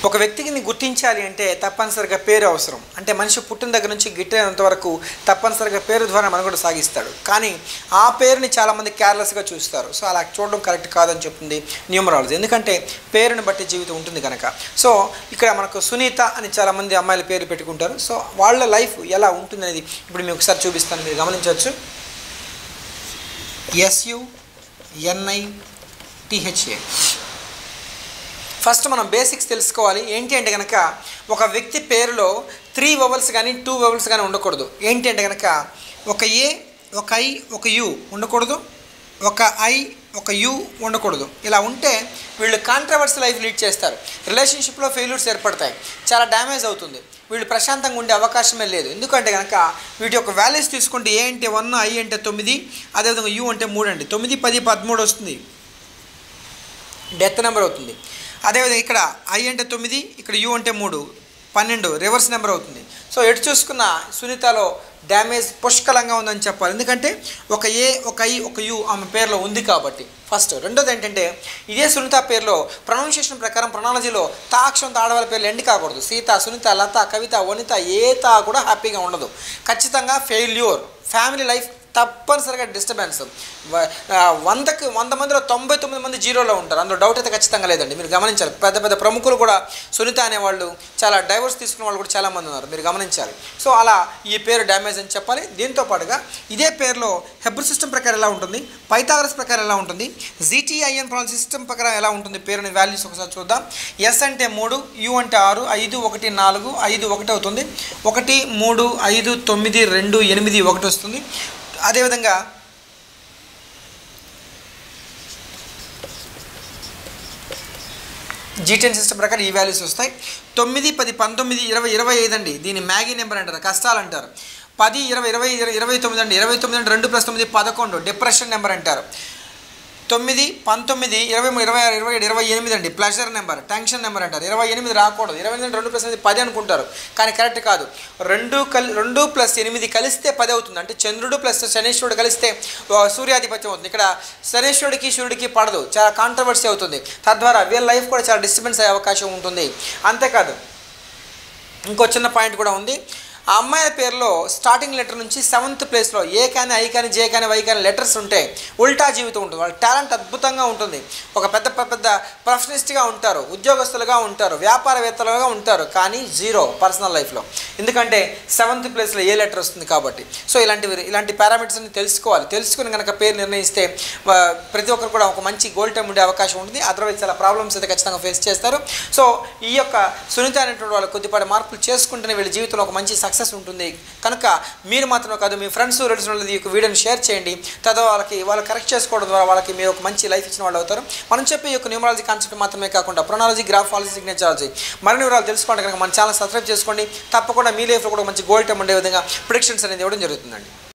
ఒక వ్యక్తిని గుర్తించాలి అంటే తప్పనిసరిగా పేరు అవసరం అంటే మనిషి పుట్టిన దగ్గర నుంచి గిట్టేంత వరకు తప్పనిసరిగా పేరు ద్వారా మనుగడ సాగిస్తాడు కానీ ఆ పేరుని చాలామంది కేర్లెస్గా చూస్తారు సో అలా చూడడం కరెక్ట్ కాదని చెప్తుంది న్యూమరాలజీ ఎందుకంటే పేరుని బట్టి జీవితం ఉంటుంది కనుక సో ఇక్కడ మనకు సునీత అని చాలామంది అమ్మాయిల పేరు పెట్టుకుంటారు సో వాళ్ళ లైఫ్ ఎలా ఉంటుందనేది ఇప్పుడు మీకు ఒకసారి చూపిస్తాను మీరు గమనించవచ్చు ఎస్యు ఎన్ఐ టిహెచ్ఏ ఫస్ట్ మనం బేసిక్స్ తెలుసుకోవాలి ఏంటి అంటే కనుక ఒక వ్యక్తి పేరులో త్రీ వవల్స్ కానీ టూ వవల్స్ కానీ ఉండకూడదు ఏంటి అంటే కనుక ఒక ఏ ఒక ఐ ఒక యు ఉండకూడదు ఒక ఐ ఒక యు ఉండకూడదు ఇలా ఉంటే వీళ్ళు కాంట్రవర్సీ లైఫ్ లీడ్ చేస్తారు రిలేషన్షిప్లో ఫెయిల్యూర్స్ ఏర్పడతాయి చాలా డ్యామేజ్ అవుతుంది వీళ్ళు ప్రశాంతంగా ఉండే అవకాశమే లేదు ఎందుకంటే కనుక వీటి యొక్క వాల్యూస్ తీసుకుంటే ఏ అంటే వన్ ఐ అంటే తొమ్మిది అదేవిధంగా యు అంటే మూడు అండి తొమ్మిది పది పదమూడు వస్తుంది డెత్ నెంబర్ అవుతుంది అదేవిధంగా ఇక్కడ ఐ అంటే తొమ్మిది ఇక్కడ యు అంటే మూడు పన్నెండు రివర్స్ నెంబర్ అవుతుంది సో ఎటు చూసుకున్న సునీతలో డ్యామేజ్ పుష్కలంగా ఉందని చెప్పాలి ఎందుకంటే ఒక ఏ ఒక ఐ ఒక యు ఆమె పేరులో ఉంది కాబట్టి ఫస్ట్ రెండోది ఏంటంటే ఇదే సునీత పేరులో ప్రొనౌన్సియేషన్ ప్రకారం ప్రొనాలజీలో తా అక్షరం ఆడవాళ్ళ పేర్లు ఎండి కాకూడదు సీత సునీత లత కవిత వనిత ఏ తా కూడా హ్యాపీగా ఉండదు ఖచ్చితంగా ఫెయిల్యూర్ ఫ్యామిలీ లైఫ్ తప్పనిసరిగా డిస్టర్బెన్స్ వందకి వంద మందిలో తొంభై తొమ్మిది మంది జీరోలో ఉంటారు అందులో డౌట్ అయితే ఖచ్చితంగా లేదండి మీరు గమనించాలి పెద్ద పెద్ద ప్రముఖులు కూడా సునీత అనేవాళ్ళు చాలా డైవర్స్ తీసుకున్న వాళ్ళు కూడా చాలామంది ఉన్నారు మీరు గమనించాలి సో అలా ఈ పేరు డ్యామేజ్ అని చెప్పాలి దీంతో పాటుగా ఇదే పేరులో హెబ్రి సిస్టమ్ ప్రకారం ఎలా ఉంటుంది పైథాగరస్ ప్రకారం ఎలా ఉంటుంది జీటీఐఎన్ ప్రాన్ సిస్టమ్ ప్రకారం ఎలా ఉంటుంది పేరుని వాల్యూస్ ఒకసారి చూద్దాం ఎస్ అంటే మూడు యు అంటే ఆరు ఐదు ఒకటి నాలుగు ఐదు ఒకటి అవుతుంది ఒకటి మూడు ఐదు తొమ్మిది రెండు ఎనిమిది ఒకటి వస్తుంది అదేవిధంగా జీటెన్ సిస్టమ్ ప్రకారం ఈ వాల్యూస్ వస్తాయి తొమ్మిది పది పంతొమ్మిది ఇరవై ఇరవై ఐదు అండి దీన్ని మ్యాగీ నెంబర్ అంటారు కష్టాలు అంటారు పది ఇరవై ఇరవై ఇరవై తొమ్మిది అండి ఇరవై తొమ్మిది అంటే రెండు ప్లస్ తొమ్మిది పదకొండు డిప్రెషన్ నెంబర్ అంటారు తొమ్మిది పంతొమ్మిది ఇరవై మూడు ఇరవై ఆరు ఇరవై ఏడు ఇరవై ఎనిమిది అండి ప్లెజర్ నెంబర్ టెన్షన్ నెంబర్ అంటారు ఇరవై ఎనిమిది రాకూడదు ఇరవై ఎనిమిది రెండు ప్లస్ ఎనిమిది పది అనుకుంటారు కానీ కరెక్ట్ కాదు రెండు కలి రెండు ప్లస్ ఎనిమిది కలిస్తే పది అవుతుంది అంటే చంద్రుడు ప్లస్ శనేశ్వరుడు కలిస్తే ఆ, సూర్యాధిపత్యం అవుతుంది ఇక్కడ శనేశ్వరుడికి సూర్యుడికి పడదు చాలా కాంట్రవర్సీ అవుతుంది తద్వారా వీళ్ళ లైఫ్ కూడా చాలా డిస్టర్బెన్స్ అయ్యే అవకాశం ఉంటుంది అంతేకాదు ఇంకో చిన్న పాయింట్ కూడా ఉంది ఆ అమ్మాయిల పేరులో స్టార్టింగ్ లెటర్ నుంచి సెవెంత్ ప్లేస్లో ఏ కానీ ఐ కానీ జే కానీ వై కానీ లెటర్స్ ఉంటే ఉల్టా జీవితం ఉంటుంది వాళ్ళ టాలెంట్ అద్భుతంగా ఉంటుంది ఒక పెద్ద పెద్ద పెద్ద ప్రొఫెషనిస్ట్గా ఉంటారు ఉద్యోగస్తులుగా ఉంటారు వ్యాపారవేత్తలుగా ఉంటారు కానీ జీరో పర్సనల్ లైఫ్లో ఎందుకంటే సెవెంత్ ప్లేస్లో ఏ లెటర్ వస్తుంది కాబట్టి సో ఇలాంటివి ఇలాంటి పారామీటర్స్ అన్ని తెలుసుకోవాలి తెలుసుకుని కనుక పేరు నిర్ణయిస్తే ఆ, ప్రతి ఒక్కరు కూడా ఒక మంచి గోల్ టైం ఉండే అవకాశం ఉంటుంది అదర్వైజ్ చాలా ప్రాబ్లమ్స్ అయితే ఖచ్చితంగా ఫేస్ చేస్తారు సో ఈ యొక్క సునీత అనేటువంటి వాళ్ళు కొద్దిపాటి మార్పులు చేసుకుంటేనే వీళ్ళ జీవితంలో ఒక మంచి సక్సెస్ ఉంటుంది కనుక మీరు మాత్రమే కాదు మీ ఫ్రెండ్స్ రిలేషన్ వాళ్ళది ఈ యొక్క వీడియోని షేర్ చేయండి తద్వారా వాళ్ళకి వాళ్ళు కరెక్ట్ చేసుకోవడం ద్వారా వాళ్ళకి మీరు ఒక మంచి లైఫ్ ఇచ్చిన వాళ్ళు అవుతారు మనం చెప్పే ఈ యొక్క న్యూమరాలజీ కాన్సెప్ట్ మాత్రమే కాకుండా ప్రొనాలజీ గ్రాఫాలజీ సిగ్నేచరాలజీ మరిన్ని వివరాలు తెలుసుకోండి కనుక మన ఛానల్ సబ్స్క్రైబ్ చేసుకోండి తప్పకుండా మీ లైఫ్లో కూడా మంచి గోల్డ్ టైం ఉండే విధంగా ప్రిడిక్షన్స్ అనేది ఇవ్వడం జరుగుతుందండి